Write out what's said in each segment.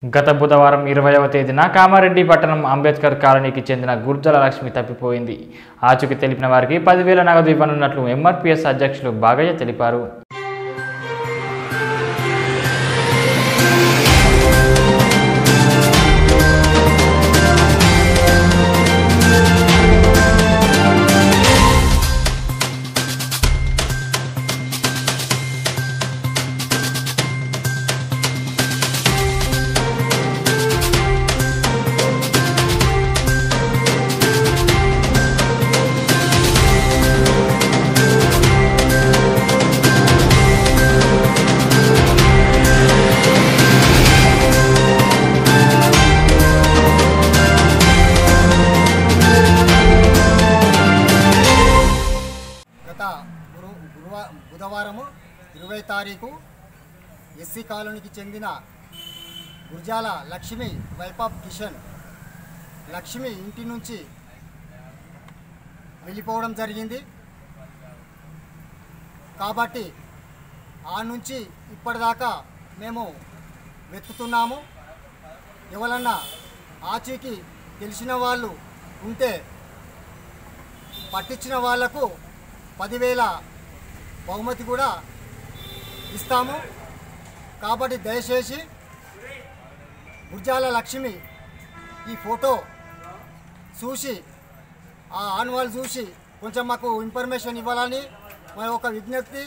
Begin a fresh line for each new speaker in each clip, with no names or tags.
గత బుధవారం ఇరవైవ తేదీన కామారెడ్డి పట్టణం అంబేద్కర్ కాలనీకి చెందిన గుర్జల లక్ష్మి తప్పిపోయింది ఆచూకీ తెలిపిన వారికి పదివేల నగదు ఇవ్వనున్నట్లు ఎంఆర్పీఎస్ అధ్యక్షులు బాగయ్య తెలిపారు
గత గురు గురువా బుధవారము ఇరవై తారీఖు ఎస్సీ కాలనీకి చెందిన గుర్జాల లక్ష్మి వైఫ్ ఆఫ్ కిషన్ లక్ష్మి ఇంటి నుంచి వెళ్ళిపోవడం జరిగింది కాబట్టి ఆ నుంచి ఇప్పటిదాకా మేము వెతుకుతున్నాము ఎవరన్నా ఆచూకీ తెలిసిన వాళ్ళు ఉంటే పట్టించిన వాళ్లకు పదివేల బహుమతి కూడా ఇస్తాము కాబట్టి దయచేసి గుర్జాల లక్ష్మి ఈ ఫోటో చూసి ఆ ఆన్వాల్ చూసి కొంచెం మాకు ఇన్ఫర్మేషన్ ఇవ్వాలని మా ఒక విజ్ఞప్తి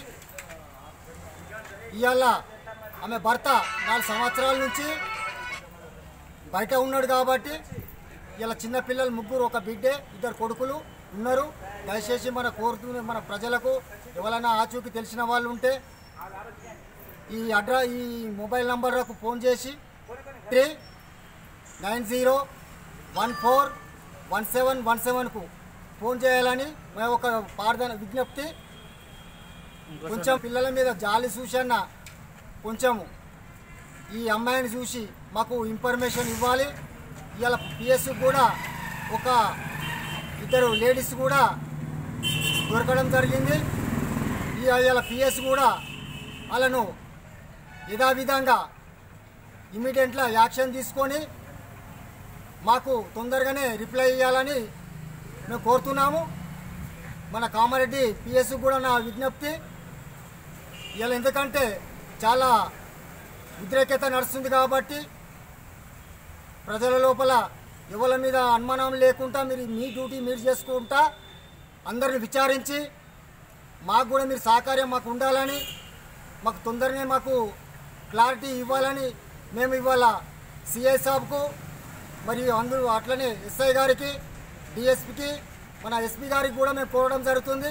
ఇవాళ ఆమె భర్త నాలుగు సంవత్సరాల నుంచి బయట ఉన్నాడు కాబట్టి ఇలా చిన్న పిల్లలు ముగ్గురు ఒక బిడ్డే ఇద్దరు కొడుకులు ఉన్నారు దయచేసి మన కోరుతూ మన ప్రజలకు ఎవరైనా ఆచూకీ తెలిసిన వాళ్ళు ఉంటే ఈ అడ్రా ఈ మొబైల్ నంబర్లకు ఫోన్ చేసి three nine zero one four one seven one సెవెన్కు ఫోన్ చేయాలని మేము ఒక ప్రార్థన విజ్ఞప్తి కొంచెం పిల్లల మీద జాలి చూసన్న కొంచెము ఈ అమ్మాయిని చూసి మాకు ఇన్ఫర్మేషన్ ఇవ్వాలి ఇవాళ పిఎస్ కూడా ఒక ఇద్దరు లేడీస్ కూడా దొరకడం జరిగింది ఈ ఇవాళ పిఎస్ కూడా వాళ్ళను యథావిధంగా ఇమీడియట్గా యాక్షన్ తీసుకొని మాకు తొందరగానే రిప్లై ఇవ్వాలని మేము కోరుతున్నాము మన కామారెడ్డి పిఎస్ కూడా నా విజ్ఞప్తి ఇలా ఎందుకంటే చాలా వ్యతిరేకత నడుస్తుంది కాబట్టి ప్రజల లోపల ఎవరి మీద అనుమానం లేకుండా మీరు మీ డ్యూటీ మీరు చేసుకుంటా అందరిని విచారించి మాకు కూడా మీరు సహకార్యం మాకు ఉండాలని మాకు తొందరనే మాకు క్లారిటీ ఇవ్వాలని మేము ఇవాళ సిఐ సాబ్కు మరియు అందరూ అట్లనే ఎస్ఐ గారికి డిఎస్పికి మన ఎస్పీ గారికి కూడా మేము కోరడం జరుగుతుంది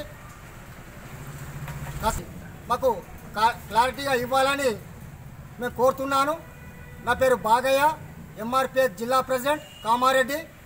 కాస్త మాకు కా- క్లారిటీగా ఇవ్వాలని మేము కోరుతున్నాను నా పేరు బాగయ్య ఎంఆర్పిఎస్ జిల్లా ప్రెసిడెంట్ కామారెడ్డి